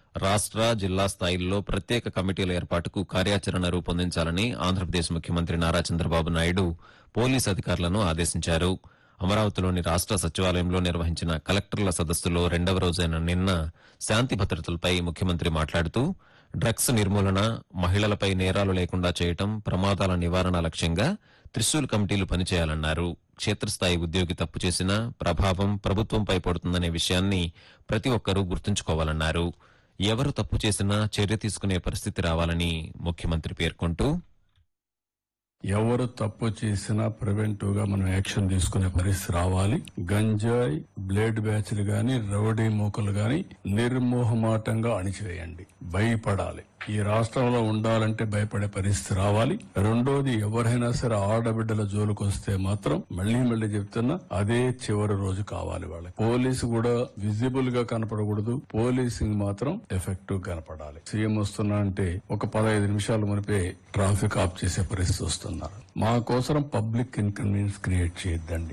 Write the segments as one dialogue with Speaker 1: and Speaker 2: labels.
Speaker 1: రాష్ట్ర జిల్లా స్థాయిల్లో ప్రత్యేక కమిటీల ఏర్పాటుకు కార్యాచరణ రూపొందించాలని ఆంధ్రప్రదేశ్ ముఖ్యమంత్రి నారా చంద్రబాబు నాయుడు పోలీసు అధికారులను ఆదేశించారు అమరావతిలోని రాష్ట్ర సచివాలయంలో నిర్వహించిన కలెక్టర్ల సదస్సులో రెండవ రోజైన నిన్న శాంతి భద్రతలపై ముఖ్యమంత్రి మాట్లాడుతూ డ్రగ్స్ నిర్మూలన మహిళలపై నేరాలు లేకుండా చేయటం ప్రమాదాల నివారణ లక్ష్యంగా త్రిశూల్ కమిటీలు పనిచేయాలన్నారు క్షేత్రస్థాయి ఉద్యోగి తప్పు చేసినా ప్రభావం ప్రభుత్వంపై పడుతుందనే విషయాన్ని ప్రతి ఒక్కరూ గుర్తుంచుకోవాలన్నారు ఎవరు తప్పు చేసినా చర్య తీసుకునే పరిస్థితి రావాలని ముఖ్యమంత్రి పేర్కొంటూ
Speaker 2: ఎవరు తప్పు చేసినా ప్రివెంటివ్ గా మనం యాక్షన్ తీసుకునే పరిస్థితి రావాలి గంజాయి బ్లేడ్ బ్యాచ్లు గాని రౌడీ మూకలు గాని నిర్మోహమాటంగా అణిచివేయండి భయపడాలి ఈ రాష్ట్రంలో ఉండాలంటే భయపడే పరిస్థితి రావాలి రెండోది ఎవరైనా సరే ఆడబిడ్డల జోలికి వస్తే మాత్రం మళ్ళీ మళ్ళీ చెప్తున్నా అదే చివరి రోజు కావాలి వాళ్ళకి పోలీసు కూడా విజిబుల్ గా కనపడకూడదు పోలీసింగ్ మాత్రం ఎఫెక్టివ్ కనపడాలి సీఎం వస్తున్నా అంటే ఒక పదహైదు నిమిషాలు మునిపే ట్రాఫిక్ ఆఫ్ చేసే పరిస్థితి వస్తున్నారు మా కోసం పబ్లిక్ ఇన్కన్వీనియన్స్ క్రియేట్ చేయొద్దండి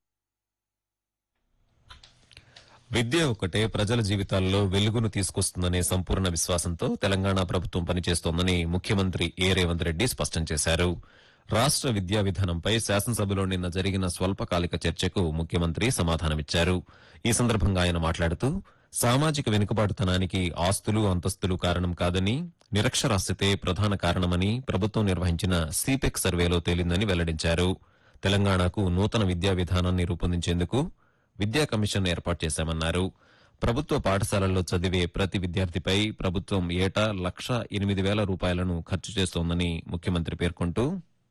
Speaker 1: విద్య ఒక్కటే ప్రజల జీవితాల్లో వెలుగును తీసుకొస్తుందనే సంపూర్ణ విశ్వాసంతో తెలంగాణ ప్రభుత్వం పనిచేస్తోందని ముఖ్యమంత్రి ఏ రేవంత్ రెడ్డి స్పష్టం చేశారు రాష్ట్ర విద్యా విధానంపై శాసనసభలో నిన్న జరిగిన స్వల్పకాలిక చర్చకు ముఖ్యమంత్రి సమాధానమిచ్చారు ఈ సందర్భంగా ఆయన మాట్లాడుతూ సామాజిక వెనుకబాటుతనానికి ఆస్తులు అంతస్తులు కారణం కాదని నిరక్షరాస్యతే ప్రధాన కారణమని ప్రభుత్వం నిర్వహించిన సిపెక్ సర్వేలో తేలిందని వెల్లడించారు తెలంగాణకు నూతన విద్యా విధానాన్ని రూపొందించేందుకు విద్యా కమిషన్ ఏర్పాటు చేశామన్నారు ప్రభుత్వ పాఠశాలల్లో చదివే ప్రతి విద్యార్థిపై ప్రభుత్వం ఏటా లక్ష ఎనిమిది వేల రూపాయలను ఖర్చు చేస్తోందని ముఖ్యమంత్రి పేర్కొంటూ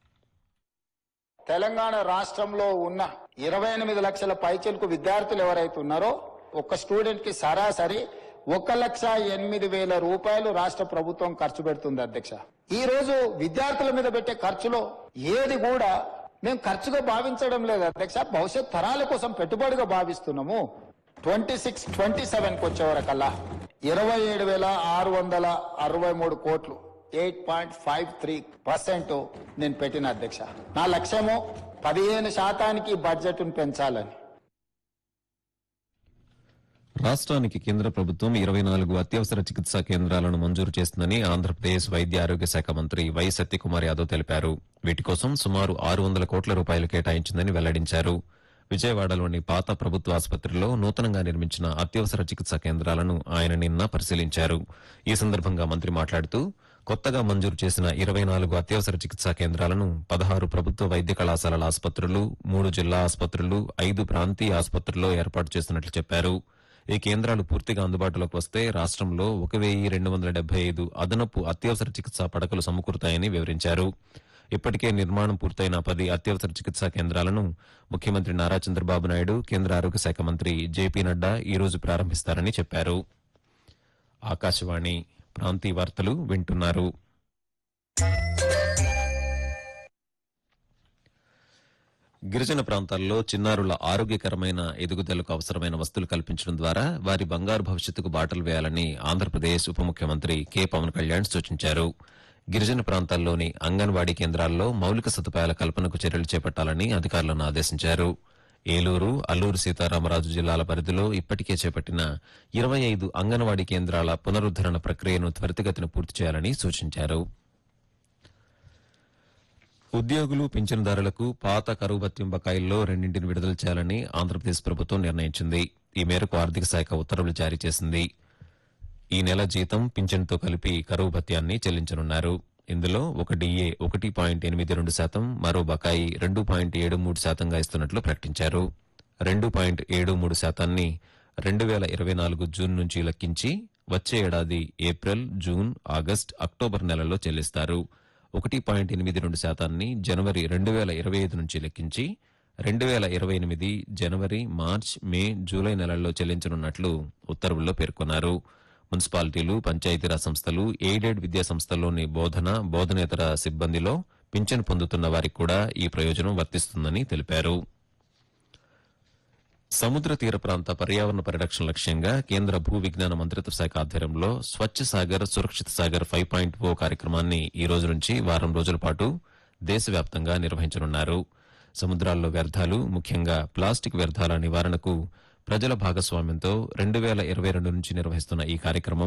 Speaker 3: తెలంగాణ రాష్ట్రంలో ఉన్న ఇరవై ఎనిమిది లక్షల పైచలకు విద్యార్థులు ఎవరైతే ఉన్నారో ఒక స్టూడెంట్ కి సరాసరి ఒక లక్ష ఎనిమిది వేల రూపాయలు రాష్ట్ర ప్రభుత్వం ఖర్చు పెడుతుంది అధ్యక్ష ఈ రోజు విద్యార్థుల మీద పెట్టే ఖర్చులో ఏది కూడా మేము ఖర్చుగా భావించడం లేదు అధ్యక్ష భవిష్యత్ తరాల కోసం పెట్టుబడిగా భావిస్తున్నాము ట్వంటీ సిక్స్ ట్వంటీ సెవెన్ కి వచ్చే వరకల్లా ఇరవై ఏడు వేల ఆరు వందల అరవై మూడు కోట్లు eight point five three percent నేను పెట్టిన అధ్యక్ష నా లక్ష్యము పదిహేను శాతానికి బడ్జెట్ పెంచాలని
Speaker 1: రాష్ట్రానికి కేంద్ర ప్రభుత్వం ఇరవై నాలుగు అత్యవసర చికిత్సా కేంద్రాలను మంజూరు చేస్తుందని ఆంధ్రప్రదేశ్ వైద్య ఆరోగ్య శాఖ మంత్రి వై సత్యకుమార్ యాదవ్ తెలిపారు వీటి కోసం సుమారు ఆరు వందల కోట్ల రూపాయలు కేటాయించిందని వెల్లడించారు విజయవాడలోని పాత ప్రభుత్వ ఆసుపత్రిలో నూతనంగా నిర్మించిన అత్యవసర చికిత్సా కేంద్రాలను ఆయన నిన్న పరిశీలించారు ఈ సందర్భంగా మంత్రి మాట్లాడుతూ కొత్తగా మంజూరు చేసిన ఇరవై నాలుగు అత్యవసర చికిత్సా కేంద్రాలను పదహారు ప్రభుత్వ వైద్య కళాశాలల ఆసుపత్రులు మూడు జిల్లా ఆసుపత్రులు ఐదు ప్రాంతీయ ఆసుపత్రుల్లో ఏర్పాటు చేస్తున్నట్లు చెప్పారు ఈ కేంద్రాలు పూర్తిగా అందుబాటులోకి వస్తే రాష్ట్రంలో ఒక వెయ్యి రెండు వందల డెబ్బై ఐదు అదనపు అత్యవసర చికిత్సా పడకలు సమకూరుతాయని వివరించారు ఇప్పటికే నిర్మాణం పూర్తయిన పది అత్యవసర చికిత్సా కేంద్రాలను ముఖ్యమంత్రి నారా చంద్రబాబు నాయుడు కేంద్ర ఆరోగ్య శాఖ మంత్రి జేపీ నడ్డా ఈ రోజు ప్రారంభిస్తారని చెప్పారు ఆకాశవాణి ప్రాంతీయ వార్తలు వింటున్నారు గిరిజన ప్రాంతాల్లో చిన్నారుల ఆరోగ్యకరమైన ఎదుగుదలకు అవసరమైన వస్తువులు కల్పించడం ద్వారా వారి బంగారు భవిష్యత్తుకు బాటలు వేయాలని ఆంధ్రప్రదేశ్ ఉప ముఖ్యమంత్రి కె పవన్ కళ్యాణ్ సూచించారు గిరిజన ప్రాంతాల్లోని అంగన్వాడీ కేంద్రాల్లో మౌలిక సదుపాయాల కల్పనకు చర్యలు చేపట్టాలని అధికారులను ఆదేశించారు ఏలూరు అల్లూరు సీతారామరాజు జిల్లాల పరిధిలో ఇప్పటికే చేపట్టిన ఇరవై ఐదు అంగన్వాడీ కేంద్రాల పునరుద్దరణ ప్రక్రియను త్వరితగతిన పూర్తి చేయాలని సూచించారు ఉద్యోగులు పింఛనుదారులకు పాత కరువు భత్యం బకాయిల్లో రెండింటిని విడుదల చేయాలని ఆంధ్రప్రదేశ్ ప్రభుత్వం నిర్ణయించింది ఈ మేరకు ఆర్థిక శాఖ ఉత్తర్వులు జారీ చేసింది ఈ నెల జీతం పింఛన్తో కలిపి కరువు భత్యాన్ని చెల్లించనున్నారు ఇందులో ఒక డిఏ ఒకటి పాయింట్ ఎనిమిది రెండు శాతం మరో బకాయి రెండు పాయింట్ ఏడు మూడు శాతంగా ఇస్తున్నట్లు ప్రకటించారు రెండు పాయింట్ ఏడు మూడు శాతాన్ని రెండు వేల ఇరవై నాలుగు జూన్ నుంచి లెక్కించి వచ్చే ఏడాది ఏప్రిల్ జూన్ ఆగస్ట్ అక్టోబర్ నెలల్లో చెల్లిస్తారు ఒకటి పాయింట్ ఎనిమిది రెండు శాతాన్ని జనవరి రెండు వేల ఇరవై ఐదు నుంచి లెక్కించి రెండు వేల ఇరవై ఎనిమిది జనవరి మార్చ్ మే జూలై నెలల్లో చెల్లించనున్నట్లు ఉత్తర్వుల్లో పేర్కొన్నారు మున్సిపాలిటీలు పంచాయతీరాజ్ సంస్థలు ఎయిడెడ్ విద్యా సంస్థల్లోని బోధన బోధనేతర సిబ్బందిలో పింఛను పొందుతున్న వారికి కూడా ఈ ప్రయోజనం వర్తిస్తుందని తెలిపారు సముద్ర తీర ప్రాంత పర్యావరణ పరిరక్షణ లక్ష్యంగా కేంద్ర భూ విజ్ఞాన మంత్రిత్వ శాఖ ఆధ్వర్యంలో స్వచ్ఛ సాగర్ సురక్షిత సాగర్ ఫైవ్ పాయింట్ ఓ కార్యక్రమాన్ని ఈ రోజు నుంచి వారం రోజుల పాటు దేశవ్యాప్తంగా నిర్వహించనున్నారు సముద్రాల్లో వ్యర్థాలు ముఖ్యంగా ప్లాస్టిక్ వ్యర్థాల నివారణకు ప్రజల భాగస్వామ్యంతో రెండు వేల ఇరవై రెండు నుంచి నిర్వహిస్తున్న ఈ కార్యక్రమం